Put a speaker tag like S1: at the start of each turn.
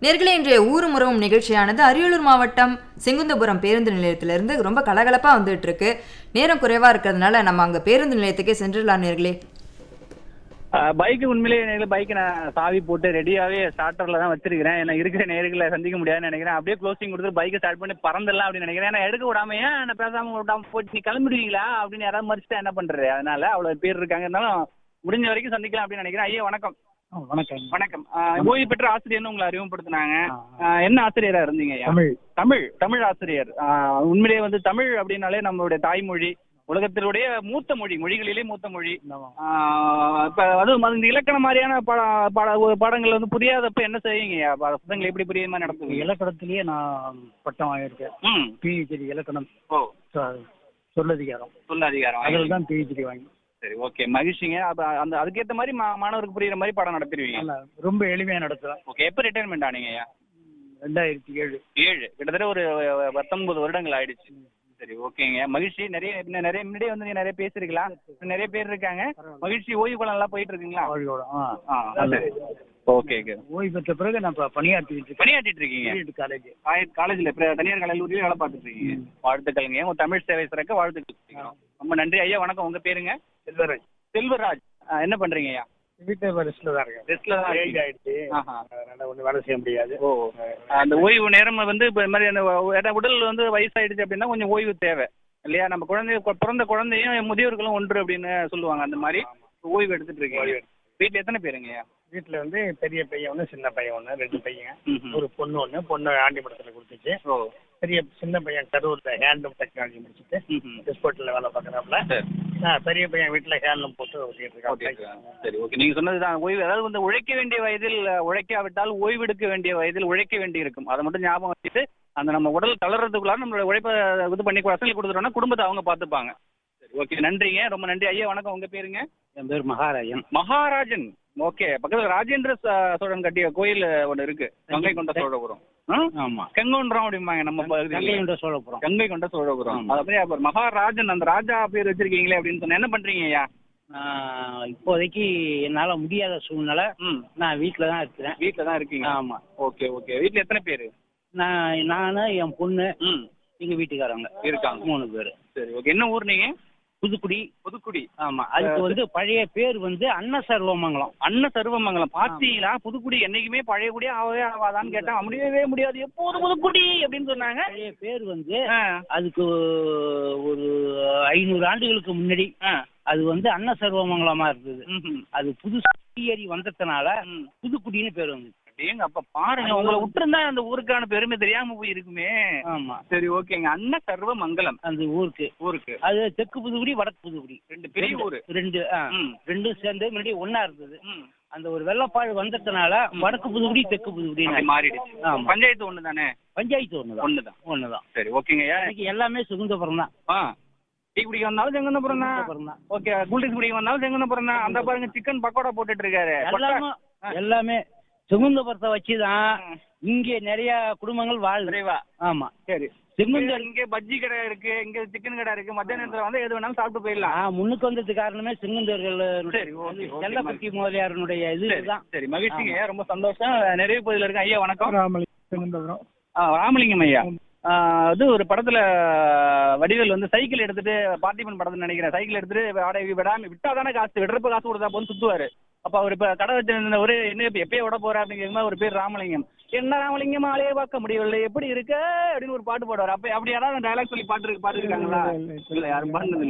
S1: நேர்களே இன்றைய ஊரும் உறவும் நிகழ்ச்சியானது அரியலூர் மாவட்டம் செங்குந்தபுரம் பேருந்து நிலையத்திலிருந்து ரொம்ப கலகலப்பாக வந்துட்டு இருக்கு நேரம் குறைவாக இருக்கிறதுனால நம்ம அங்கே பேருந்து நிலையத்துக்கே சென்றுடலாம் நேர்களே
S2: பைக் உண்மையிலேயே எனக்கு பைக் நான் சாவி போட்டு ரெடியாவே ஸ்டார்டர்ல தான் வச்சிருக்கிறேன் ஏன்னா இருக்கிற நேர்களை சந்திக்க முடியாதுன்னு நினைக்கிறேன் அப்படியே க்ளோசிங் கொடுத்து பைக்கை ஸ்டார்ட் பண்ணி பறந்துடலாம் அப்படின்னு நினைக்கிறேன் ஏன்னா எடுக்க விடாம ஏன் என்ன பேசாம விடாம போட்டு நீ கிளம்பிடுவீங்களா அப்படின்னு யாராவது மறிச்சிட்டா என்ன பண்றது அதனால அவ்வளவு பேர் இருக்காங்க இருந்தாலும் முடிஞ்ச வரைக்கும் சந்திக்கலாம் அப்படின்னு நினைக்கிறேன் ஐயா வணக்கம்
S3: வணக்கம்
S2: வணக்கம் ஆஹ் ஓய்வு பெற்ற ஆசிரியர்னு உங்களை அறிமுகப்படுத்தினாங்க ஆஹ் என்ன ஆசிரியரா இருந்தீங்க ஐயா
S3: தமிழ்
S2: தமிழ் தமிழ் ஆசிரியர் ஆஹ் உண்மையிலேயே வந்து தமிழ் அப்படின்னாலே நம்மளுடைய தாய்மொழி உலகத்தினுடைய மூத்த மொழி மொழிகளிலே மூத்த மொழி ஆஹ் இப்ப அதுவும் அது இந்த இலக்கணம் மாதிரியான பட பட ஒரு படங்கள் வந்து புரியாதப்ப என்ன செய்வீங்க ப- புத்தகங்களை எப்படி புரியுற மாதிரி நடத்துவீங்க
S3: இலக்கணத்திலேயே நான் பட்டம் வாங்கியிருக்கேன்
S2: ம்
S3: பிஹெச்டி இலக்கணம்
S2: ஓ
S3: சொ- சொல்லதிகாரம்
S2: சொல்ல அதிகாரம்
S3: அதில் தான் பிஹெச்டி வாங்கி
S2: சரி ஓகே மகிழ்ச்சிங்க அப்ப அந்த அதுக்கேத்த மாதிரி மா- மாணவருக்கு புரியுற மாதிரி படம் நடத்திடுவீங்க
S3: நல்லா ரொம்ப எளிமையாக நடத்துகிறேன்
S2: ஓகே எப்ப ரிட்டைர்மெண்ட் ஆனீங்க ஐயா
S3: ரெண்டாயிரத்தி ஏழு
S2: ஏழு கிட்டத்தட்ட ஒரு பத்தொன்பது வருடங்கள் ஆயிடுச்சு சரி ஓகேங்க மகிழ்ச்சி நிறைய இன்னும் நிறைய முன்னாடியே வந்து நீங்க நிறைய பேசிருக்கலாம் நிறைய பேர் இருக்காங்க மகிழ்ச்சி ஓய்வு காலம் எல்லாம் போயிட்டு இருக்குங்களா
S3: வாழ்வோட ஆ
S2: ஆ சரி ஓகே ஓகே
S3: ஓய்வு பெற்ற பிறகு நான் இப்போ பணியாற்றிட்டு இருக்கேன்
S2: பணியாற்றிட்டு இருக்கீங்க
S3: பிஎட் காலேஜ்
S2: காலேஜ்ல தனியார் கல்லூரியில வேலை பார்த்துட்டு இருக்கீங்க வாழ்த்துக்கள்ங்க உங்க தமிழ் சேவை சிறக்க வாழ்த்துக்கள் ரொம்ப நன்றி ஐயா வணக்கம் உங்க பேருங்க
S3: செல்வராஜ்
S2: செல்வராஜ் ஆ, என்ன பண்றீங்க ஐயா
S3: வீட்டில் ரெஸ்ட்டில் தான் இருக்கேன்
S2: ரெஸ்ட்ல தான்
S3: ஏஜ்
S2: இருக்கீங்க.
S3: ஆயிடுச்சு
S2: ஆஹா.
S3: அதனால ஒன்றும் வேலை செய்ய முடியாது
S2: ஓ அந்த ஓய்வு நேரம் வந்து இப்ப இந்த மாதிரி அந்த ஏன்னா உடல் வந்து வயசாயிடுச்சு அப்படின்னா கொஞ்சம் ஓய்வு தேவை இல்லையா நம்ம குழந்தை கு- பிறந்த குழந்தையும் முதியோர்களும் ஒன்று அப்படின்னு சொல்லுவாங்க அந்த மாதிரி ஓய்வு எடுத்துட்டு இருக்கீங்க வீட்டுல எத்தனை பேருங்கய்யா
S3: வீட்டில் வந்து பெரிய பையன் ஒன்று சின்ன பையன் ஒன்று ரெண்டு பையன்
S2: ம்ஹும்.
S3: ஒரு பொண்ணு ஒன்று பொண்ணு ஆண்டிமடத்தில் கொடுத்துச்சு
S2: ஓ
S3: பெரிய சின்ன பையன் கரூரில் ஹேண்ட்லூம் டெக்னாலஜி முடிச்சுட்டு
S2: ம்ஹும்.
S3: எக்ஸ்போர்ட்டில் வேலை பார்க்குறாப்புல
S2: சரி
S3: பெரிய பையன் வீட்டில் ஹேண்ட்லூம் போட்டு ஓட்டிட்டு
S2: ஓகே
S3: இருக்கான்
S2: சரி ஓகே நீங்க சொன்னதுதான் ஓய்வு அதாவது வந்து உழைக்க வேண்டிய வயதில் அஹ், உழைக்காவிட்டால் ஓய்வெடுக்க வேண்டிய வயதில் உழைக்க வேண்டி இருக்கும் அதை மட்டும் ஞாபகம் வச்சுட்டு அந்த நம்ம உடல் தளர்றதுக்குள்ளார நம்மளோட உழைப்பை இது பண்ணி வசதி கொடுத்துட்டோம்னா குடும்பத்தை அவங்க பார்த்துப்பாங்க சரி ஓகே நன்றிங்க ரொம்ப நன்றி ஐயா வணக்கம் உங்க பேருங்க
S3: என் பேர் மகாராஜன்
S2: மகாராஜன் ஓகே பக்கத்துல ராஜேந்திர ச- சோழன் கட்டிய கோயில் ஒன்று இருக்கு கங்கை கொண்ட சோழபுரம் ஆ?
S3: ஆமா
S2: கெங்கோன்றம் அப்படிம்பாங்க நம்ம பகுதியில்
S3: கங்கையுண்ட சோழபுரம்
S2: கங்கை கொண்ட சோழபுரம்
S3: ஆமா.
S2: அது அப்படியே அப்புறம் மகாராஜன் அந்த ராஜா பேர் வச்சிருக்கீங்களே அப்படின்னு சொன்னா என்ன பண்றீங்க ஐயா
S3: ஆஹ் இப்போதைக்கு என்னால முடியாத சூழ்நிலை
S2: ம்
S3: நான் வீட்டில் தான் இருக்கிறேன்
S2: வீட்டில் தான் இருக்கீங்க
S3: ஆமா
S2: ஓகே ஓகே வீட்டில் எத்தனை பேர்
S3: நான் நான் என் பொண்ணு
S2: ம்
S3: எங்க வீட்டுக்காரங்க
S2: இருக்காங்க
S3: மூணு பேர்
S2: சரி ஓகே என்ன ஊர் நீங்க
S3: புதுக்குடி
S2: புதுக்குடி
S3: ஆமா அதுக்கு வந்து பழைய பேர் வந்து அன்ன சர்வமங்கலம்
S2: அண்ண சர்வமங்கலம் பாத்தீங்களா புதுக்குடி என்னைக்குமே பழைய குடி ஆகவே ஆகாதான்னு கேட்டா முடியவே முடியாது எப்போது புதுக்குடி அப்படின்னு சொன்னாங்க
S3: பழைய பேர் வந்து
S2: ஆ,
S3: அதுக்கு ஒரு ஐநூறு ஆண்டுகளுக்கு முன்னாடி
S2: ஆ,
S3: அது வந்து அன்ன சர்வமங்கலமா இருந்தது
S2: ம்ஹும்.
S3: அது புதுசா குடியேறி வந்ததுனால
S2: ம்.
S3: புதுக்குடின்னு பேர் வந்து
S2: அடேங்க அப்ப பாருங்க உங்களை விட்டுருந்தா அந்த ஊருக்கான பெருமை தெரியாம போய் இருக்குமே
S3: ஆமா
S2: சரி ஓகேங்க அண்ண சர்வ மங்கலம்
S3: அந்த ஊருக்கு
S2: ஊருக்கு
S3: அது தெற்கு புதுக்குடி வடக்கு புதுக்குடி
S2: ரெண்டு பெரிய ஊரு
S3: ரெண்டு ஆ,
S2: ம்.
S3: ரெண்டும் சேர்ந்து முன்னாடி ஒண்ணா இருந்தது
S2: ம்.
S3: அந்த ஒரு வெள்ளப்பாடு வந்ததுனால வடக்கு புதுக்குடி தெற்கு புதுக்குடி
S2: அப்படி மாறிடுச்சு
S3: ஆமா.
S2: பஞ்சாயத்து ஒண்ணு தானே
S3: பஞ்சாயத்து ஒண்ணுதான்
S2: ஒண்ணுதான்
S3: ஒண்ணுதான்
S2: சரி ஓகேங்கய்யா
S3: எனக்கு எல்லாமே சுகுந்தபுரம் தான்
S2: ஆ டீ குடிக்க வந்தாலும் செங்கந்தபுரம் தான்
S3: சுகுந்தபுரம் தான்
S2: ஓகே கூல்ட்ரிங்க்ஸ் குடிக்க வந்தாலும் செங்கந்தபுரம் தான் அந்த பாருங்க சிக்கன் பக்கோடா போட்டுட்டு இருக்காரு
S3: எல்லாமே எல்லாமே சுகுந்தபுரத்தை வச்சுதான் இங்க நிறைய குடும்பங்கள் வாழ்
S2: விரைவா
S3: ஆமா
S2: சரி
S3: செங்குந்தர்
S2: இங்க பஜ்ஜி கடை இருக்கு இங்க சிக்கன் கடை இருக்கு மத்திய நேரத்துல வந்து எது வேணாலும் சாப்பிட்டு போயிடலாம்
S3: ஆ, முன்னுக்கு வந்தது காரணமே செங்குந்தர்கள்
S2: சரி, ஓகே, ஓகே.
S3: செல்லப்பட்டி முதலியாரனுடைய இது
S2: சரி,
S3: இதுதான்
S2: சரி மகிழ்ச்சிங்க ரொம்ப சந்தோஷம் நிறைவு பகுதியில் இருக்க ஐயா வணக்கம்
S3: ராமலி செங்குந்தபுரம்
S2: ஆ, ராமலிங்கம் ஐயா ஆ, இது ஒரு படத்துல வடிவேல் வந்து சைக்கிள் எடுத்துட்டு பார்த்திபன் படத்துல நினைக்கிறேன் சைக்கிள் எடுத்துட்டு வாடகை விடாம விட்டா தானே காசு விடுறப்ப காசு கொடுத்தா போன்னு சுத்துவாரு அப்ப அவர் இப்ப கடை வச்சிருந்த ஒரு என்ன இப்ப எப்பயே விட போற அப்படிங்கிற மாதிரி ஒரு பேர் ராமலிங்கம் என்ன ராமலிங்கம் ஆளையே பார்க்க முடியவில்லை எப்படி இருக்க அப்படின்னு ஒரு பாட்டு பாடுவார் அப்ப அப்படி யாராவது டைலாக் சொல்லி பாட்டு பாட்டு இருக்காங்களா இல்ல யாரும் பாடுனது இல்ல